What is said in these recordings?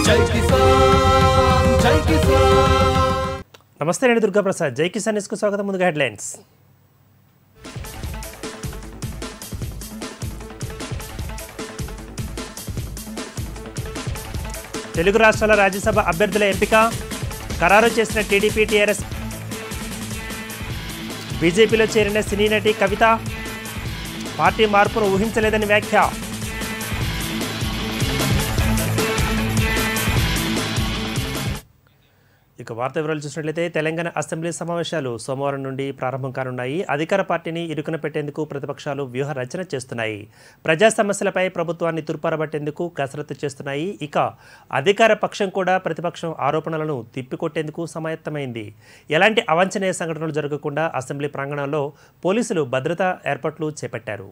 జై కిసాన్ జై కిసాన్ నమస్తే నేను దుర్గాప్రసాద్ జై కిసాన్ న్యూస్కు స్వాగతం ముందుగా హెడ్లైన్స్ తెలుగు రాష్ట్రాల రాజ్యసభ అభ్యర్థుల ఎంపిక ఖరారు చేసిన టీడీపీ టీఆర్ఎస్ బీజేపీలో చేరిన సినీ నటి కవిత పార్టీ మార్పును ఊహించలేదని వ్యాఖ్య ఇక వార్త వివరాలు చూసినట్లయితే తెలంగాణ అసెంబ్లీ సమావేశాలు సోమవారం నుండి ప్రారంభం కానున్నాయి అధికార పార్టీని ఇరుకున పెట్టేందుకు ప్రతిపక్షాలు వ్యూహ రచన చేస్తున్నాయి ప్రజా సమస్యలపై ప్రభుత్వాన్ని తుర్పారబట్టేందుకు కసరత్తు చేస్తున్నాయి ఇక అధికార పక్షం కూడా ప్రతిపక్షం ఆరోపణలను తిప్పికొట్టేందుకు సమాయత్తమైంది ఎలాంటి అవాంఛనీయ సంఘటనలు జరగకుండా అసెంబ్లీ ప్రాంగణంలో పోలీసులు భద్రతా ఏర్పాట్లు చేపట్టారు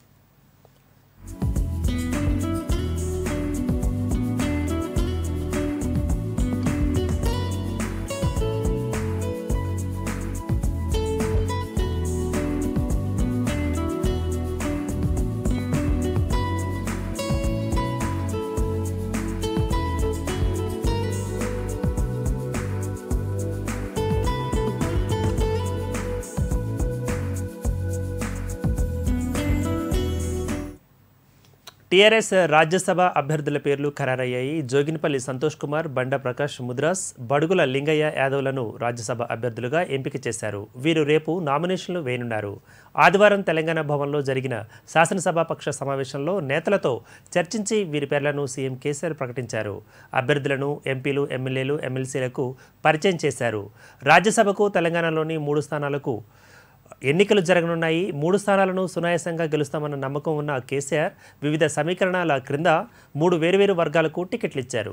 టీఆర్ఎస్ రాజ్యసభ అభ్యర్థుల పేర్లు ఖరారయ్యాయి జోగినపల్లి సంతోష్ కుమార్ బండ ప్రకాష్ ముద్రాస్ బడుగుల లింగయ్య యాదవ్లను రాజ్యసభ అభ్యర్థులుగా ఎంపిక చేశారు వీరు రేపు నామినేషన్లు వేయనున్నారు ఆదివారం తెలంగాణ భవన్లో జరిగిన శాసనసభాపక్ష సమావేశంలో నేతలతో చర్చించి వీరి పేర్లను సీఎం కేసీఆర్ ప్రకటించారు అభ్యర్థులను ఎంపీలు ఎమ్మెల్యేలు ఎమ్మెల్సీలకు పరిచయం చేశారు రాజ్యసభకు తెలంగాణలోని మూడు స్థానాలకు ఎన్నికలు జరగనున్నాయి మూడు స్థానాలను సునాయాసంగా గెలుస్తామన్న నమ్మకం ఉన్న కేసీఆర్ వివిధ సమీకరణాల క్రింద మూడు వేరువేరు వర్గాలకు టికెట్లు ఇచ్చారు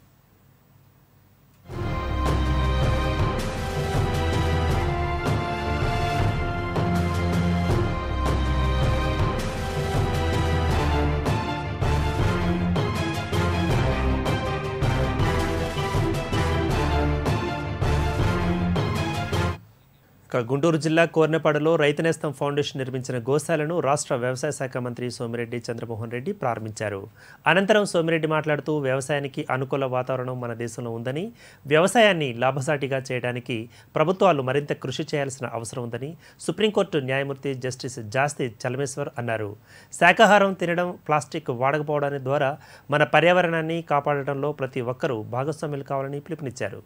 ఇక గుంటూరు జిల్లా కోర్నెపాడులో రైతు నేస్తం ఫౌండేషన్ నిర్మించిన గోశాలను రాష్ట్ర వ్యవసాయ శాఖ మంత్రి సోమిరెడ్డి చంద్రమోహన్ రెడ్డి ప్రారంభించారు అనంతరం సోమిరెడ్డి మాట్లాడుతూ వ్యవసాయానికి అనుకూల వాతావరణం మన దేశంలో ఉందని వ్యవసాయాన్ని లాభసాటిగా చేయడానికి ప్రభుత్వాలు మరింత కృషి చేయాల్సిన అవసరం ఉందని సుప్రీంకోర్టు న్యాయమూర్తి జస్టిస్ జాస్తి చలమేశ్వర్ అన్నారు శాకాహారం తినడం ప్లాస్టిక్ వాడకపోవడాని ద్వారా మన పర్యావరణాన్ని కాపాడటంలో ప్రతి ఒక్కరూ భాగస్వాములు కావాలని పిలుపునిచ్చారు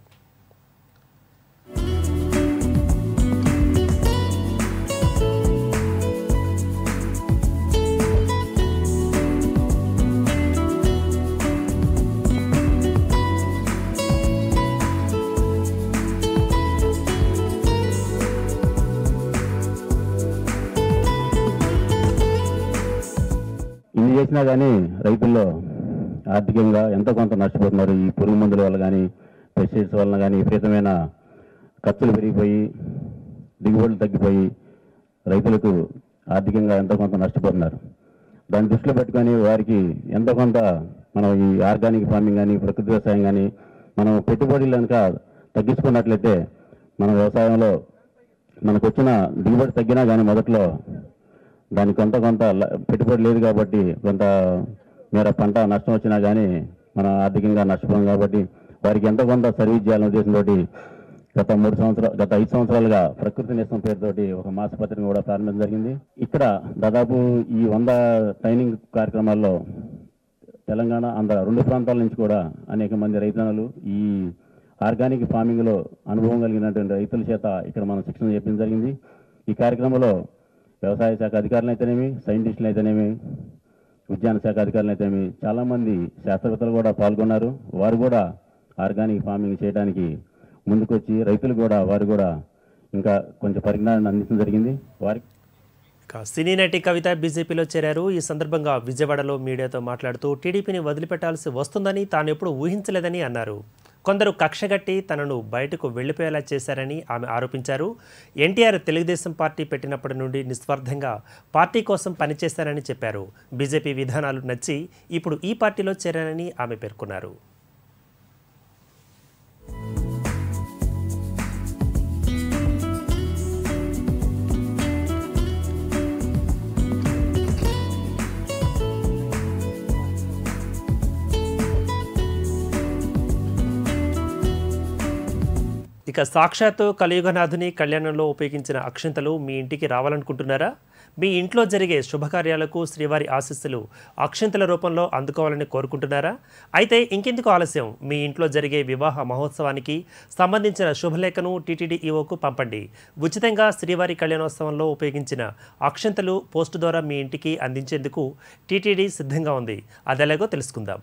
ఇన్ని చేసినా కానీ రైతుల్లో ఆర్థికంగా ఎంతో కొంత నష్టపోతున్నారు ఈ పురుగు మందుల వల్ల కానీ పెస్టిసైడ్స్ వలన కానీ విపరీతమైన ఖర్చులు పెరిగిపోయి దిగుబడులు తగ్గిపోయి రైతులకు ఆర్థికంగా ఎంతో కొంత నష్టపోతున్నారు దాన్ని దృష్టిలో పెట్టుకొని వారికి ఎంతో కొంత మనం ఈ ఆర్గానిక్ ఫార్మింగ్ కానీ ప్రకృతి వ్యవసాయం కానీ మనం పెట్టుబడులు కనుక తగ్గించుకున్నట్లయితే మన వ్యవసాయంలో మనకు వచ్చిన దిగుబడి తగ్గినా కానీ మొదట్లో దానికి కొంత కొంత ల- పెట్టుబడి లేదు కాబట్టి కొంత మేర పంట నష్టం వచ్చినా కానీ మనం ఆర్థికంగా నష్టపోం కాబట్టి వారికి ఎంతో కొంత సర్వీస్ చేయాలనే ఉద్దేశంతో గత మూడు సంవత్సరాలు గత ఐదు సంవత్సరాలుగా ప్రకృతి నేస్తం పేరుతోటి ఒక మాసపత్రిక కూడా ప్రారంభించడం జరిగింది ఇక్కడ దాదాపు ఈ వంద ట్రైనింగ్ కార్యక్రమాల్లో తెలంగాణ ఆంధ్ర రెండు ప్రాంతాల నుంచి కూడా అనేక మంది రైతన్నలు ఈ ఆర్గానిక్ ఫార్మింగ్లో అనుభవం కలిగినటువంటి రైతుల చేత ఇక్కడ మనం శిక్షణ చెప్పడం జరిగింది ఈ కార్యక్రమంలో వ్యవసాయ శాఖ అధికారులు అయితేనేమి సైంటిస్టులు అయితేనేమి ఉద్యాన శాఖ అధికారులు అయితేనేమి చాలామంది శాస్త్రవేత్తలు కూడా పాల్గొన్నారు వారు కూడా ఆర్గానిక్ ఫార్మింగ్ చేయడానికి ముందుకొచ్చి రైతులు కూడా వారు కూడా ఇంకా కొంచెం పరిజ్ఞానాన్ని అందించడం జరిగింది వారికి ఇక సినీ నటి కవిత బీజేపీలో చేరారు ఈ సందర్భంగా విజయవాడలో మీడియాతో మాట్లాడుతూ టీడీపీని వదిలిపెట్టాల్సి వస్తుందని తాను ఎప్పుడు ఊహించలేదని అన్నారు కొందరు కక్షగట్టి తనను బయటకు వెళ్లిపోయేలా చేశారని ఆమె ఆరోపించారు ఎన్టీఆర్ తెలుగుదేశం పార్టీ పెట్టినప్పటి నుండి నిస్వార్థంగా పార్టీ కోసం పనిచేశారని చెప్పారు బీజేపీ విధానాలు నచ్చి ఇప్పుడు ఈ పార్టీలో చేరారని ఆమె పేర్కొన్నారు ఇక సాక్షాత్తు కలియుగనాథుని కళ్యాణంలో ఉపయోగించిన అక్షంతలు మీ ఇంటికి రావాలనుకుంటున్నారా మీ ఇంట్లో జరిగే శుభకార్యాలకు శ్రీవారి ఆశీస్సులు అక్షంతల రూపంలో అందుకోవాలని కోరుకుంటున్నారా అయితే ఇంకెందుకు ఆలస్యం మీ ఇంట్లో జరిగే వివాహ మహోత్సవానికి సంబంధించిన శుభలేఖను టీటీడీ ఈఓకు పంపండి ఉచితంగా శ్రీవారి కళ్యాణోత్సవంలో ఉపయోగించిన అక్షంతలు పోస్టు ద్వారా మీ ఇంటికి అందించేందుకు టీటీడీ సిద్ధంగా ఉంది అదెలాగో తెలుసుకుందాం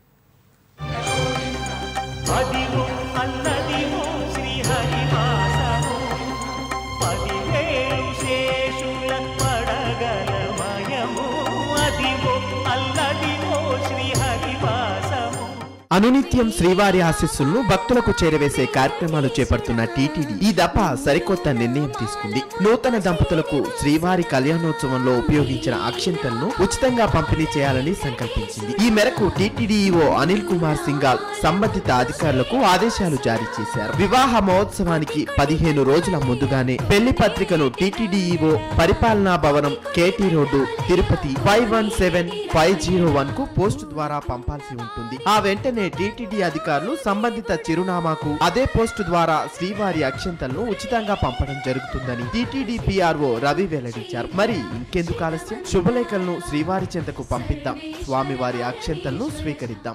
అదిగో అన్నదిగో శ్రీహరివాసము పదివేలు శేషుల పడగలమయము అదిగో అల్లదిగో శ్రీహరివాసము అనునిత్యం శ్రీవారి ఆశీస్సులను భక్తులకు చేరవేసే కార్యక్రమాలు చేపడుతున్న టీటీడీ ఈ దఫ సరికొత్త నిర్ణయం తీసుకుంది నూతన దంపతులకు శ్రీవారి కళ్యాణోత్సవంలో ఉపయోగించిన అక్షంతలను ఉచితంగా పంపిణీ చేయాలని సంకల్పించింది ఈ మేరకు టీటీడీఈఓ అనిల్ కుమార్ సింగాల్ సంబంధిత అధికారులకు ఆదేశాలు జారీ చేశారు వివాహ మహోత్సవానికి పదిహేను రోజుల ముందుగానే పెళ్లి పత్రికను టీటీడీఈఓ పరిపాలనా భవనం KT road Tirupati five one seven five zero one కు పోస్ట్ ద్వారా పంపాల్సి ఉంటుంది ఆ వెంటనే టీటీడీ అధికారులు సంబంధిత చిరునామాకు అదే పోస్టు ద్వారా శ్రీవారి అక్షంతలను ఉచితంగా పంపడం జరుగుతుందని టీటీడీ పిఆర్ఓ రవి వెల్లడించారు మరి ఇంకెందుకు ఆలస్యం శుభలేఖలను శ్రీవారి చెంతకు పంపిద్దాం స్వామివారి అక్షంతలను స్వీకరిద్దాం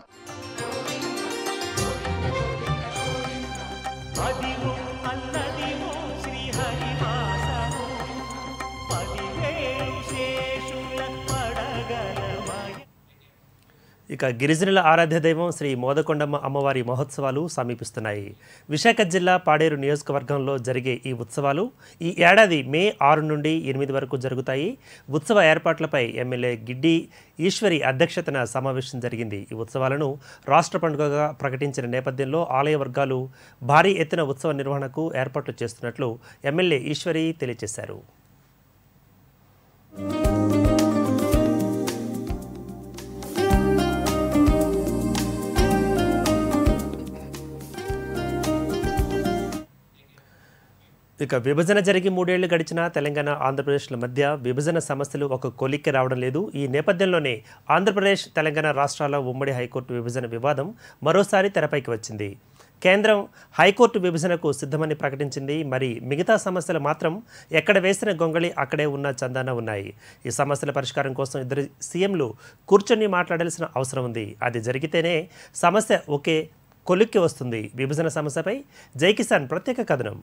అదిగో అన్నదిగో శ్రీహరివాసము పదివేలు శేషుల పడగలమయ ఇక గిరిజనుల ఆరాధ్య దైవం శ్రీ మోదకొండమ్మ అమ్మవారి మహోత్సవాలు సమీపిస్తున్నాయి విశాఖ జిల్లా పాడేరు నియోజకవర్గంలో జరిగే ఈ ఉత్సవాలు ఈ ఏడాది మే ఆరు నుండి ఎనిమిది వరకు జరుగుతాయి ఉత్సవ ఏర్పాట్లపై ఎమ్మెల్యే గిడ్డి ఈశ్వరి అధ్యక్షతన సమావేశం జరిగింది ఈ ఉత్సవాలను రాష్ట్ర పండుగగా ప్రకటించిన నేపథ్యంలో ఆలయ వర్గాలు భారీ ఎత్తున ఉత్సవ నిర్వహణకు ఏర్పాట్లు చేస్తున్నట్లు ఎమ్మెల్యే ఈశ్వరి తెలియజేశారు ఇక విభజన జరిగి మూడేళ్లు గడిచిన తెలంగాణ ఆంధ్రప్రదేశ్ల మధ్య విభజన సమస్యలు ఒక కొలిక్కి రావడం లేదు ఈ నేపథ్యంలోనే ఆంధ్రప్రదేశ్ తెలంగాణ రాష్ట్రాల ఉమ్మడి హైకోర్టు విభజన వివాదం మరోసారి తెరపైకి వచ్చింది కేంద్రం హైకోర్టు విభజనకు సిద్ధమని ప్రకటించింది మరి మిగతా సమస్యలు మాత్రం ఎక్కడ వేసిన గొంగళి అక్కడే ఉన్న చందాన ఉన్నాయి ఈ సమస్యల పరిష్కారం కోసం ఇద్దరు సీఎంలు కూర్చొని మాట్లాడాల్సిన అవసరం ఉంది అది జరిగితేనే సమస్య ఒకే కొలిక్కి వస్తుంది విభజన సమస్యపై జై కిసాన్ ప్రత్యేక కథనం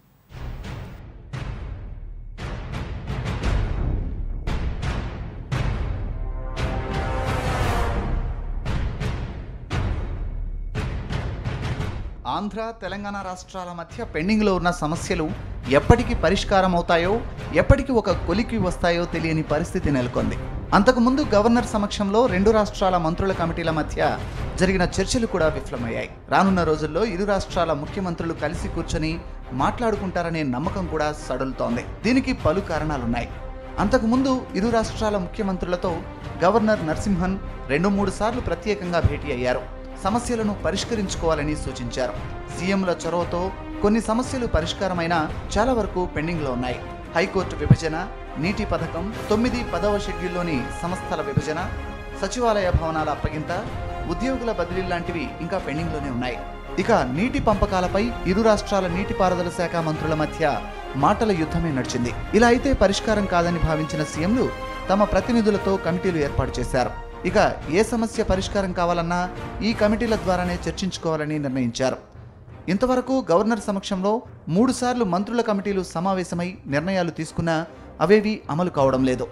ఆంధ్ర తెలంగాణ రాష్ట్రాల మధ్య పెండింగ్లో ఉన్న సమస్యలు ఎప్పటికి పరిష్కారం అవుతాయో ఎప్పటికి ఒక కొలికి వస్తాయో తెలియని పరిస్థితి నెలకొంది అంతకుముందు గవర్నర్ సమక్షంలో రెండు రాష్ట్రాల మంత్రుల కమిటీల మధ్య జరిగిన చర్చలు కూడా విఫలమయ్యాయి రానున్న రోజుల్లో ఇరు రాష్ట్రాల ముఖ్యమంత్రులు కలిసి కూర్చొని మాట్లాడుకుంటారనే నమ్మకం కూడా సడులుతోంది దీనికి పలు కారణాలున్నాయి అంతకుముందు ఇరు రాష్ట్రాల ముఖ్యమంత్రులతో గవర్నర్ నరసింహన్ రెండు మూడు సార్లు ప్రత్యేకంగా భేటీ అయ్యారు సమస్యలను పరిష్కరించుకోవాలని సూచించారు సీఎంల చొరవతో కొన్ని సమస్యలు పరిష్కారమైనా చాలా వరకు పెండింగ్లో ఉన్నాయి హైకోర్టు విభజన నీటి పథకం తొమ్మిది పదవ షెడ్యూల్లోని సంస్థల విభజన సచివాలయ భవనాల అప్పగింత ఉద్యోగుల బదిలీ లాంటివి ఇంకా పెండింగ్లోనే ఉన్నాయి ఇక నీటి పంపకాలపై ఇరు రాష్ట్రాల నీటిపారుదల శాఖ మంత్రుల మధ్య మాటల యుద్ధమే నడిచింది ఇలా అయితే పరిష్కారం కాదని భావించిన సీఎంలు తమ ప్రతినిధులతో కమిటీలు ఏర్పాటు చేశారు ఇక ఏ సమస్య పరిష్కారం కావాలన్నా ఈ కమిటీల ద్వారానే చర్చించుకోవాలని నిర్ణయించారు ఇంతవరకు గవర్నర్ సమక్షంలో మూడుసార్లు మంత్రుల కమిటీలు సమావేశమై నిర్ణయాలు తీసుకున్నా అవేవి అమలు కావడం లేదు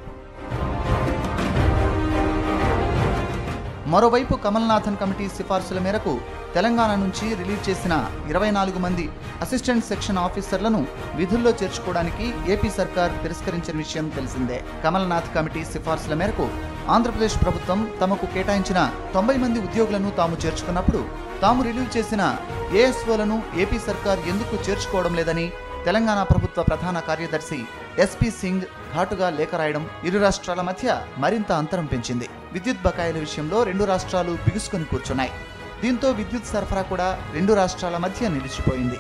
మరోవైపు కమల్నాథన్ కమిటీ సిఫార్సుల మేరకు తెలంగాణ నుంచి రిలీజ్ చేసిన ఇరవై నాలుగు మంది అసిస్టెంట్ సెక్షన్ ఆఫీసర్లను విధుల్లో చేర్చుకోవడానికి ఏపీ సర్కార్ తిరస్కరించిన విషయం తెలిసిందే కమల్నాథ్ కమిటీ సిఫార్సుల మేరకు ఆంధ్రప్రదేశ్ ప్రభుత్వం తమకు కేటాయించిన తొంభై మంది ఉద్యోగులను తాము చేర్చుకున్నప్పుడు తాము రిలీవ్ చేసిన ఏఎస్ఓలను ఏపీ సర్కార్ ఎందుకు చేర్చుకోవడం లేదని తెలంగాణ ప్రభుత్వ ప్రధాన కార్యదర్శి ఎస్పీ సింగ్ ఘాటుగా లేఖ రాయడం ఇరు రాష్ట్రాల మధ్య మరింత అంతరం పెంచింది విద్యుత్ బకాయిల విషయంలో రెండు రాష్ట్రాలు బిగుసుకొని కూర్చున్నాయి దీంతో విద్యుత్ సరఫరా కూడా రెండు రాష్ట్రాల మధ్య నిలిచిపోయింది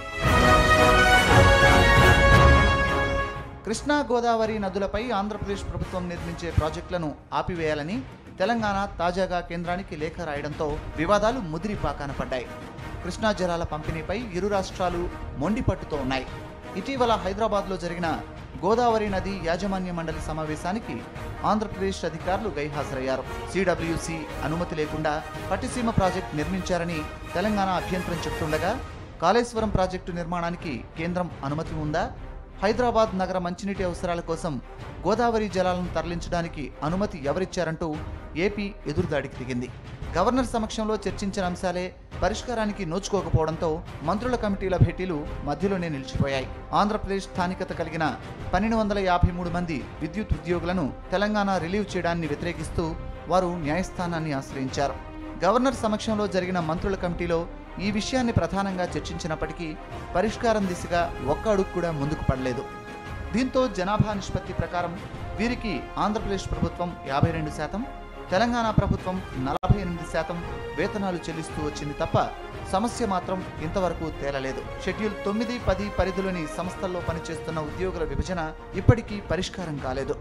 కృష్ణా గోదావరి నదులపై ఆంధ్రప్రదేశ్ ప్రభుత్వం నిర్మించే ప్రాజెక్టులను ఆపివేయాలని తెలంగాణ తాజాగా కేంద్రానికి లేఖ రాయడంతో వివాదాలు ముదిరిపాకాన పడ్డాయి కృష్ణా జలాల పంపిణీపై ఇరు రాష్ట్రాలు మొండి పట్టుతో ఉన్నాయి ఇటీవల హైదరాబాద్లో జరిగిన గోదావరి నది యాజమాన్య మండలి సమావేశానికి ఆంధ్రప్రదేశ్ అధికారులు గైహాజరయ్యారు సిడబ్ల్యూసి అనుమతి లేకుండా పట్టిసీమ ప్రాజెక్టు నిర్మించారని తెలంగాణ అభ్యంతరం చెప్తుండగా కాళేశ్వరం ప్రాజెక్టు నిర్మాణానికి కేంద్రం అనుమతి ఉందా హైదరాబాద్ నగర మంచినీటి అవసరాల కోసం గోదావరి జలాలను తరలించడానికి అనుమతి ఎవరిచ్చారంటూ ఏపీ ఎదురుదాడికి దిగింది గవర్నర్ సమక్షంలో చర్చించిన అంశాలే పరిష్కారానికి నోచుకోకపోవడంతో మంత్రుల కమిటీల భేటీలు మధ్యలోనే నిలిచిపోయాయి ఆంధ్రప్రదేశ్ స్థానికత కలిగిన పన్నెండు వందల యాభై మూడు మంది విద్యుత్ ఉద్యోగులను తెలంగాణ రిలీవ్ చేయడాన్ని వ్యతిరేకిస్తూ వారు న్యాయస్థానాన్ని ఆశ్రయించారు గవర్నర్ సమక్షంలో జరిగిన మంత్రుల కమిటీలో ఈ విషయాన్ని ప్రధానంగా చర్చించినప్పటికీ పరిష్కారం దిశగా ఒక్క అడుగు కూడా ముందుకు పడలేదు దీంతో జనాభా నిష్పత్తి ప్రకారం వీరికి ఆంధ్రప్రదేశ్ ప్రభుత్వం యాభై రెండు శాతం తెలంగాణ ప్రభుత్వం నలభై ఎనిమిది శాతం వేతనాలు చెల్లిస్తూ వచ్చింది తప్ప సమస్య మాత్రం ఇంతవరకు తేలలేదు షెడ్యూల్ తొమ్మిది పది పరిధిలోని సంస్థల్లో పనిచేస్తున్న ఉద్యోగుల విభజన ఇప్పటికీ పరిష్కారం కాలేదు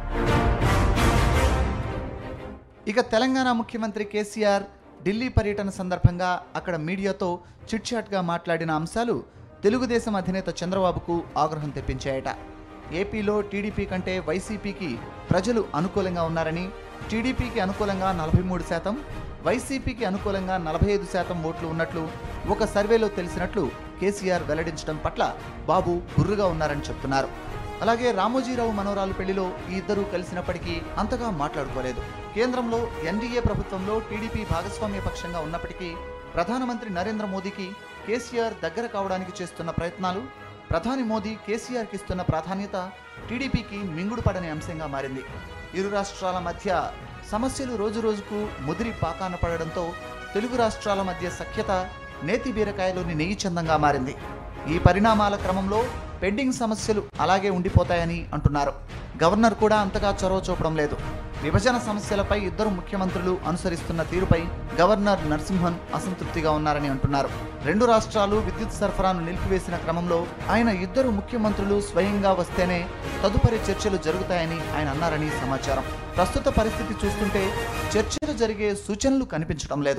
ఇక తెలంగాణ ముఖ్యమంత్రి కేసీఆర్ ఢిల్లీ పర్యటన సందర్భంగా అక్కడ మీడియాతో చిట్చాట్గా మాట్లాడిన అంశాలు తెలుగుదేశం అధినేత చంద్రబాబుకు ఆగ్రహం తెప్పించాయట ఏపీలో టీడీపీ కంటే వైసీపీకి ప్రజలు అనుకూలంగా ఉన్నారని టీడీపీకి అనుకూలంగా నలభై మూడు శాతం వైసీపీకి అనుకూలంగా నలభై ఐదు శాతం ఓట్లు ఉన్నట్లు ఒక సర్వేలో తెలిసినట్లు కేసీఆర్ వెల్లడించడం పట్ల బాబు బుర్రుగా ఉన్నారని చెప్తున్నారు అలాగే రామోజీరావు మనోరాలు పెళ్లిలో ఈ ఇద్దరూ కలిసినప్పటికీ అంతగా మాట్లాడుకోలేదు కేంద్రంలో ఎన్డీఏ ప్రభుత్వంలో టీడీపీ భాగస్వామ్య పక్షంగా ఉన్నప్పటికీ ప్రధానమంత్రి నరేంద్ర మోదీకి కేసీఆర్ దగ్గర కావడానికి చేస్తున్న ప్రయత్నాలు ప్రధాని మోదీ కేసీఆర్కి ఇస్తున్న ప్రాధాన్యత టీడీపీకి మింగుడు పడని అంశంగా మారింది ఇరు రాష్ట్రాల మధ్య సమస్యలు రోజురోజుకు ముదిరి పాకాన పడడంతో తెలుగు రాష్ట్రాల మధ్య సఖ్యత నేతి బీరకాయలోని నెయ్యి చందంగా మారింది ఈ పరిణామాల క్రమంలో పెండింగ్ సమస్యలు అలాగే ఉండిపోతాయని అంటున్నారు గవర్నర్ కూడా అంతగా చొరవ చూపడం లేదు విభజన సమస్యలపై ఇద్దరు ముఖ్యమంత్రులు అనుసరిస్తున్న తీరుపై గవర్నర్ నరసింహన్ అసంతృప్తిగా ఉన్నారని అంటున్నారు రెండు రాష్ట్రాలు విద్యుత్ సరఫరాను నిలిపివేసిన క్రమంలో ఆయన ఇద్దరు ముఖ్యమంత్రులు స్వయంగా వస్తేనే తదుపరి చర్చలు జరుగుతాయని ఆయన అన్నారని సమాచారం ప్రస్తుత పరిస్థితి చూస్తుంటే చర్చలు జరిగే సూచనలు కనిపించడం లేదు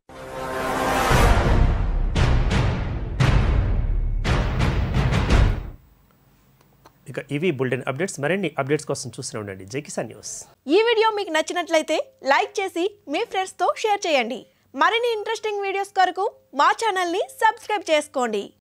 ఇక ఇవి బులెటిన్ అప్డేట్స్ మరిన్ని అప్డేట్స్ కోసం చూస్తూనే ఉండండి జై కిసాన్ న్యూస్ ఈ వీడియో మీకు నచ్చినట్లయితే లైక్ చేసి మీ ఫ్రెండ్స్తో షేర్ చేయండి మరిన్ని ఇంట్రెస్టింగ్ వీడియోస్ కొరకు మా ఛానల్ని సబ్స్క్రైబ్ చేసుకోండి